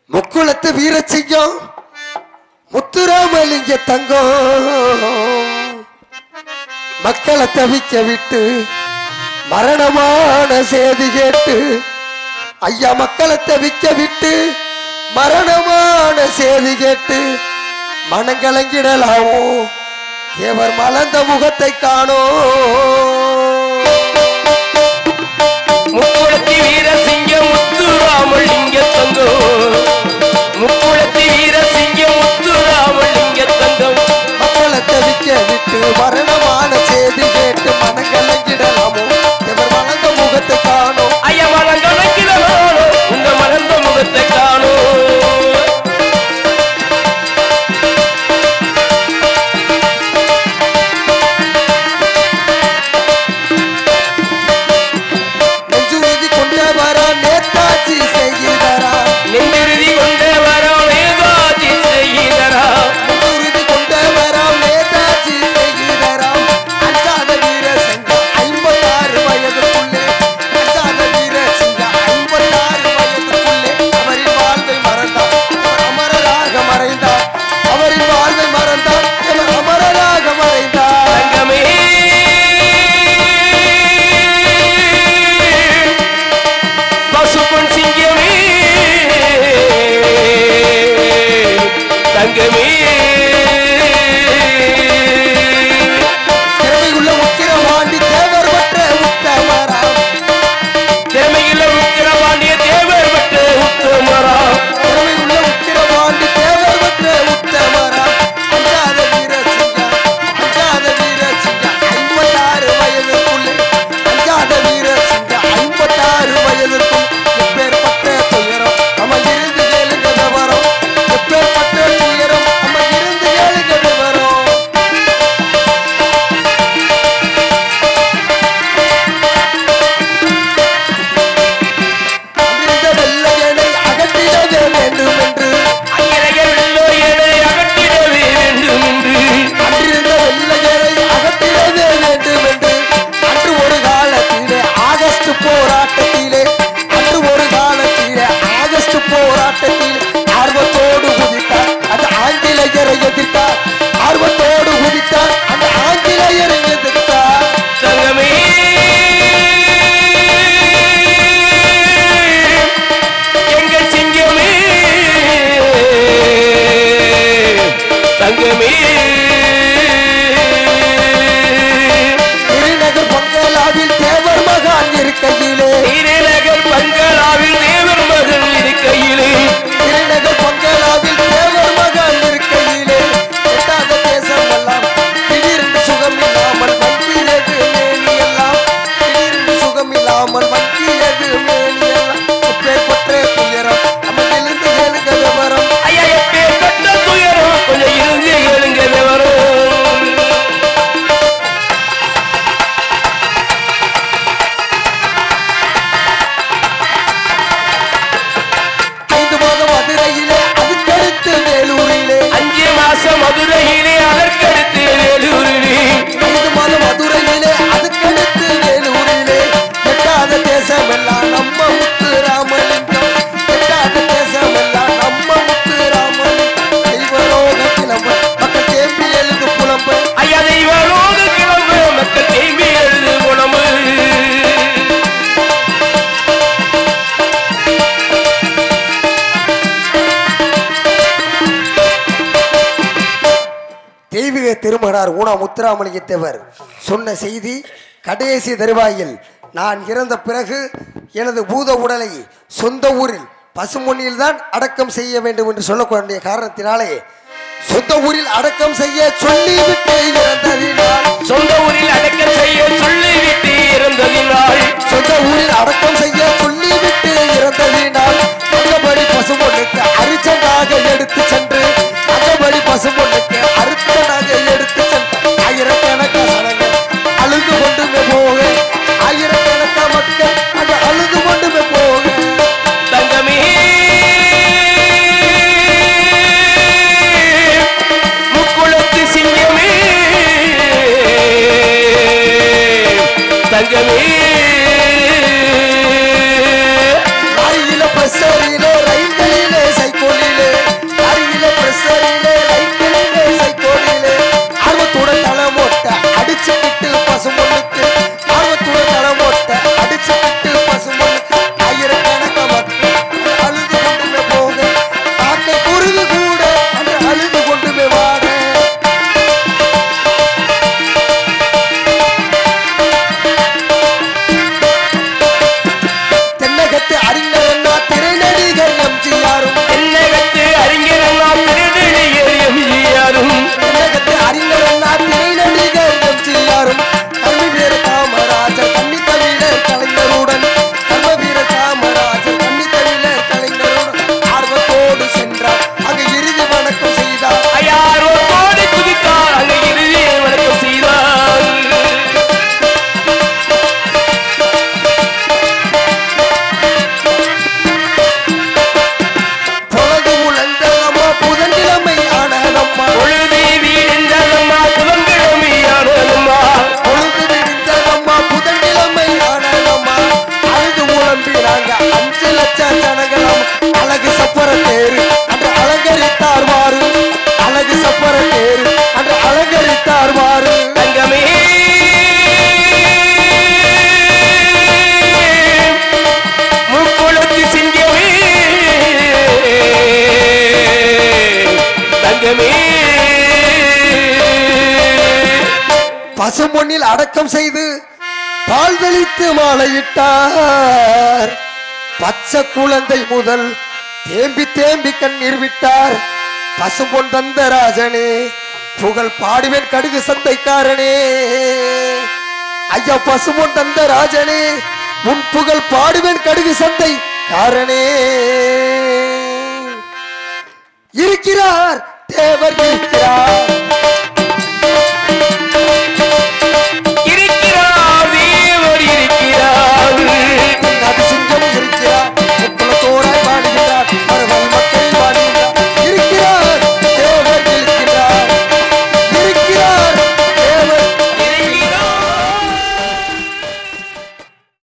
முக்குளத்து வீரசிங்கம் முத்துராமலிங்க தங்கம் மக்களை தவிக்க விட்டு மரணமான செய்தி கேட்டு ஐயா மக்களை தவிக்க விட்டு மரணமான செய்தி கேட்டு மனங்கலங்கிடலாமோ தேவர் மலர்ந்த முகத்தை காணோம் முக்குளத்தி வீரசிங்கம் முத்துராமலிங்க தங்கம் முக்குளத்தி வீரசிங்கம் முத்துராமலிங்க தங்கம் மக்களை தவிக்க விட்டு மரணமான செய்தி கேட்டு மனங்கலங்கிடலாமோ தேவர் மலர்ந்த முகத்தை காணோம் ஐயா மனம் கணக்கிலானோ உங்க மலர்ந்த முகத்தை காணும் நெஞ்சுறுதி கொண்டவரா நேதாஜி செய்கிறா நெஞ்சிறுதி கொண்டு வர வேதாஜி செய்கிறா நெஞ்சுறுதி கொண்டவரா நேதாஜி செய்கிறா அஞ்சாத வீர சிங்கம் ஐம்பத்தாறு வயதுக்குள்ளே அஞ்சாத வீர சிங்கம் ஐம்பத்தாறு வயதுக்குள்ளே அவரின் வாழ்வை மறந்தார் அவர் அமரராக மறைந்தார் அவரின் வாழ்வை மறந்தார் அவர் அமரராக மறைந்தார் தங்கமே பசுப்பொன் சிங்கமே தங்கமே திறமையுள்ள உக்கிரவாண்டி தேவர் பற்ற உத்தமரா திறமையில் உக்கிர பாண்டிய தேவர் பட்டு உத்தமரா திறமையுள்ள உக்கிரவாண்டி தேவர் பற்ற உத்தமரா அஞ்சாத வீர சிங்கா அஞ்சாத வீர சிங்கா ஐம்பத்தாறு வயதுக்குள்ளே அஞ்சாத வீர சிங்கா ஐம்பத்தாறு வயதுக்குள் எப்பேற்பட்ட துயரம் நம்ம இருந்து கேளுங்க விவரம் எப்பேற்பட்ட துயரம் நம்ம இருந்து கேளுங்க விவரம் அங்கிருந்த வெள்ளையனை அகற்றிடவே வேண்டும் என்று அங்கிரையர் வெள்ளோயனை அகற்றிடவே வேண்டும் என்று அன்றிருந்த வெள்ளையரை அகற்றிடவே வேண்டும் என்று அன்று ஒரு காலத்திலே ஆகஸ்ட் போராட்டத்திலே அன்று ஒரு காலத்திலே ஆகஸ்ட் போராட்டத்தில் ஆர்வத்தோடு குதித்தார் அந்த ஆங்கிலேயரை எதிர்த்தார் ஆர்வத்தோடு குதித்தார் அந்த ஆங்கிலேயரை எதிர்த்தார் தங்கமே எங்கள் சிங்கமே தங்கமே திருநகர் பங்களாவில் தேவர் மகான் இருக்கையிலே நீரிநகர் பங்களாவில் தேவர் மகன் இருக்கையிலே திருநகர் பங்களாவில் தேவர் மகான் இருக்கையிலே எட்டாத தேசம் எல்லாம் திடீரென்று சுகம் இல்லாமல் வங்கியது மேனி எல்லாம் திடீரென்று சுகம் இல்லாமல் வங்கியது மேனி எல்லாம் எப்பேற்பட்ட துயரம் நம்ம எழுந்து எழுங்க விவரம் ஐயா எப்பேற்பட்ட துயரம் கொஞ்சம் இருந்து கேளுங்க விவரம் ஐந்து மாதம் மதுரையிலே அதுக்கடுத்து வேலூரிலே அஞ்சு மாசம் மதுரையிலே அதற்கடுத்து வேலூரிலே ஐந்து மாதம் மதுரையிலே அதுக்கடுத்து வேலூரிலே எட்டாத தேசம் எல்லாம் நம்ம முத்து ராமலிங்கம் எட்டாத தேசம் எல்லாம் நம்ம முத்து ராமலிங்கம் தெய்வலோக கிளம்ப மக்கள் தேம்பி எழுது புலம்ப ஐயா தெய்வலோக கிளம்பு மக்கள் கேள்வி எழுது குணமு தெய்வீக திருமகனார் ஊனா முத்துராமலிங்கத்தேவர் சொன்ன செய்தி கடைசி தருவாயில் நான் இறந்த பிறகு எனது பூத உடலை சொந்த ஊரில் பசுமொன்னில் தான் அடக்கம் செய்ய வேண்டும் என்று சொல்லக்கூடிய காரணத்தினாலே சொந்த ஊரில் அடக்கம் செய்ய சொல்லிவிட்டு இறந்ததினால் சொந்த ஊரில் அடக்கம் செய்ய சொல்லிவிட்டு இருந்ததினால் சொந்த ஊரில் அடக்கம் செய்ய சொல்லிவிட்டு இறந்ததினால் அங்கபடி பசுமொன்னுக்கு அரிச்சனாக எடுத்து சென்று அங்கபடி பசுமொன்னுக்கு அரிச்சனாக எடுத்து சென்று ஆயிரக்கணக்கான சனங்கள் அழுது கொண்டுமே போக ஆயிரக்கணக்கான மக்கள் அங்க அழுது கொண்டுமே போக தங்கமே முக்குளத்து சிங்கமே தங்கமே லாரியில பஸ் பசும்பொன்னில் அடக்கம் செய்து பால் தெளித்து மாலையிட்டார் பச்சை குழந்தை முதல் தேம்பி தேம்பி கண்ணீர் விட்டார் பசும்பொன் தந்த ராஜனே புகழ் பாடுவேன் கடுகு சந்தைக்காரனே ஐயா பசும்பொன் தந்த ராஜனே உன் புகழ் பாடுவேன் கடுகு சந்தை காரணே இருக்கிறார் தேவர் இருக்கிறார்